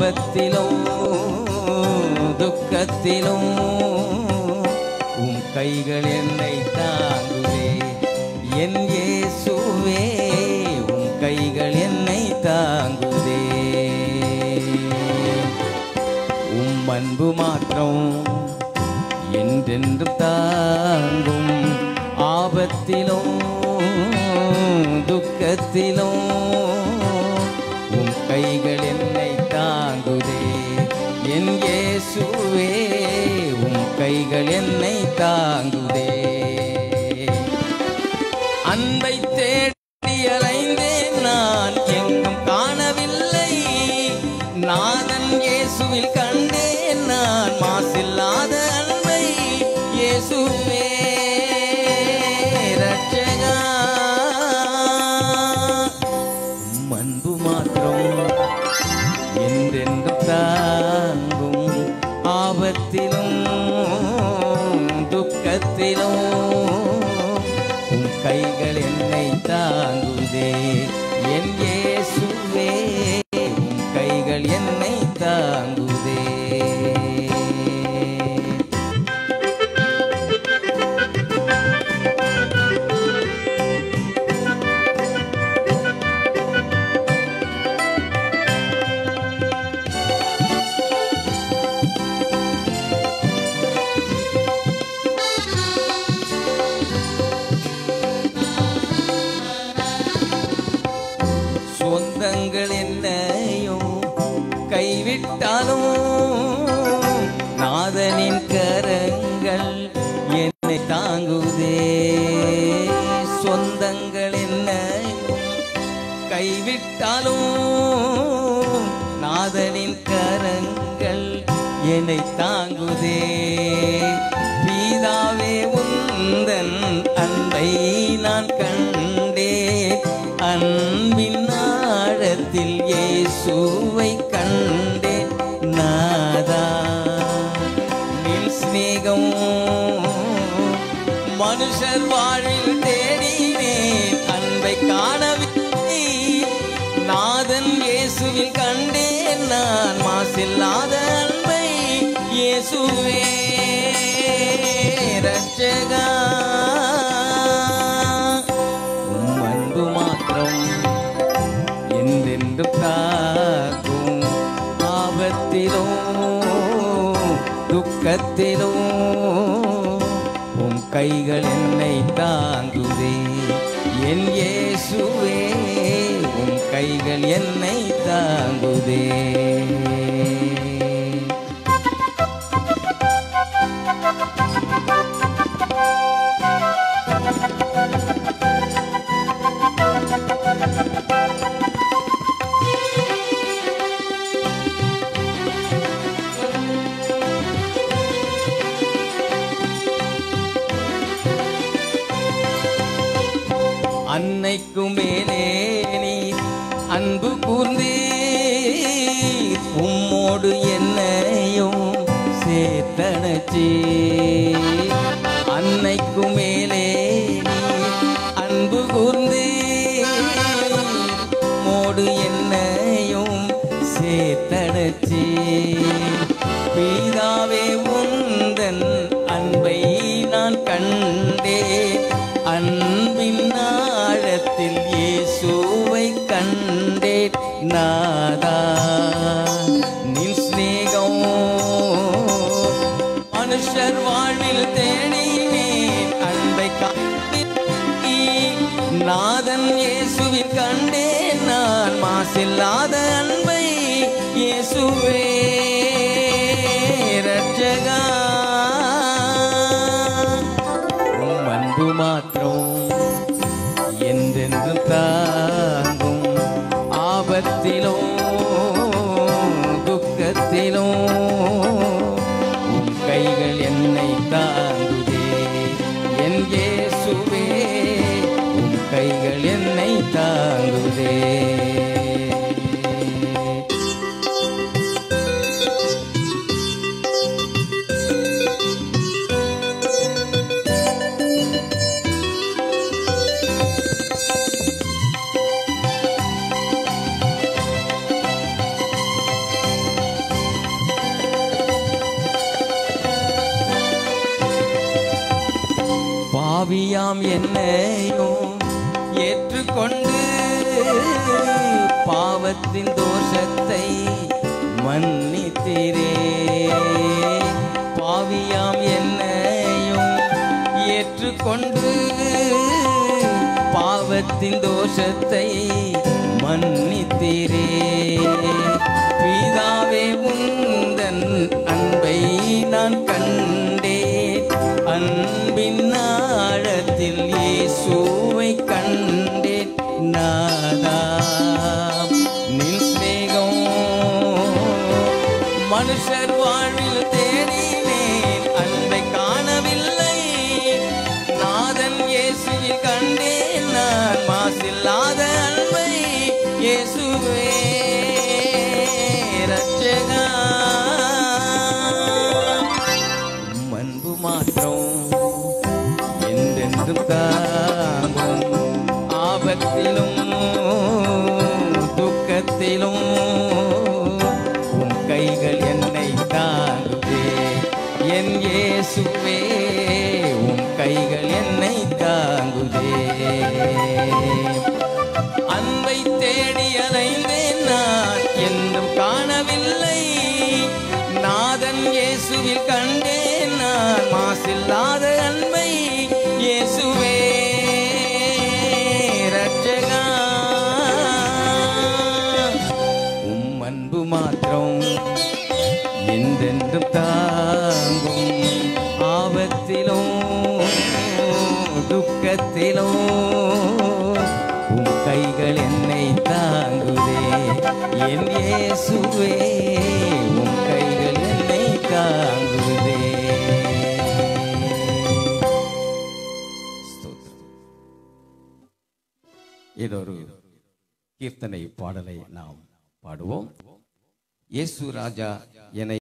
ஆபத்திலும் துக்கத்திலும் உம் கைகள் என்னை தாங்குவே என் இயேசுவே உம் கைகள் என்னை தாங்குதே உம் அன்பு மாற்றம் என்றென்றும் தாங்கும் ஆபத்திலும் துக்கத்திலும் உம் கைகள் என்னை தாங்குதே என் இயேசுவே உம் கைகள் என்னை தாங்குதே அன்பை தேடி அலைந்தேன் நான் எங்கும் காணவில்லை நாதன் இயேசுவில் கண்டேன் நான் மாசில்லாத அன்பை இயேசுவே ரட்சகா உம் அன்பு மாத்திரம் என்றென்றும் தாங்கும் ஆபத்திலும் துக்கத்திலும் உம் கைகள் என்னை தாங்குதே என் இயேசுவே உம் கைகள் என்னை தாங்குதே சொந்தங்கள் என்னையும் கைவிட்டாலும் நாதனின் கரங்கள் என்னை தாங்குதே சொந்தங்கள் என்னையும் கைவிட்டாலும் நாதனின் கரங்கள் என்னை தாங்குதே பீதாவே உந்தன் அன்பை நான் கண்டேன் அன்பின் ஆழத்தில் இயேசுவை கண்டேன் நாதா நின் சிநேகம் மனுஷர் வாழ்வில் தேடினேன் அன்பை காணவில்லை நாதன் இயேசுவில் கண்டேன் நான் மாசில்லாத அன்பை இயேசுவே ரட்சகா உம் அன்பு மாத்திரம் என்றென்றும் காக்கும் ஆபத்திலும் துக்கத்திலும் உம் கைகள் என்னை தாங்குதே என் இயேசுவே உம் கைகள் என்னை தாங்குதே அன்னைக்கு மேலே நீ அன்பு கூர்ந்தீர் உம்மோடு என்னையும் சேர்த்தனச்சி அன்னைக்கு மேலே நீ அன்பு கூர்ந்தீர் மோடு என்னையும் சேர்த்தனச்சி பீதாவே உந்தன் அன்பை நான் கண்டேன் அன்பின் ஆழத்தில் இயேசுவை கண்டேன் நாதா நின் சிநேகம் மனுஷர் வாழ்வில் தேடினேன் அன்பை காட்டி நாதன் இயேசுவில் கண்டேன் நான் மாசில்லாத அன்பை இயேசுவே ரட்சகா உம் அன்பு மாத்திரம் என்றென்றும் தாங்கும் ஆபத்திலும் பாவியாம் என்னையும் ஏற்றுக்கொண்டு பாவத்தின் தோஷத்தை மன்னித்தீரே பாவியாம் என்னையும் ஏற்றுக்கொண்டு பாவத்தின் தோஷத்தை மன்னித்தீரே பிதாவே உந்தன் அன்பை நான் கண்டேன் அன்பின் ஆழத்தில் இயேசுவை கண்டேன் நாதா நின் சிநேகம் மனுஷர் வாழ்வில் தேடினேன் அன்பை காணவில்லை நாதன் இயேசுவில் கண்டேன் நான் மாசில்லாத அன்பை இயேசுவே ரட்சகா உம் அன்பு மாற்றம் என்றென்றும் தாங்கும் ஆபத்திலும் துக்கத்திலும் உம் கைகள் என்னை தாங்குவே என் இயேசுவே உம் கைகள் என்னை தாங்குதே அன்பை தேடி அலைந்தேன் நான் என்றும் காணவில்லை நாதன் இயேசுவில் கண்டேன் நான் மாசில்லாத அன்பை இயேசுவே ரட்சகா உம் அன்பு மாத்திரம் என்றென்றும் தாங்கும் ஆபத்திலும் துக்கத்திலும் உம் கைகள் என்னை தாங்குதே என் இயேசுவே உம் கைகள் என்னை தாங்குதே ஸ்தோத்திரம். இதொரு கீர்த்தனை பாடலை நாம் பாடுவோம் இயேசு ராஜா என்னை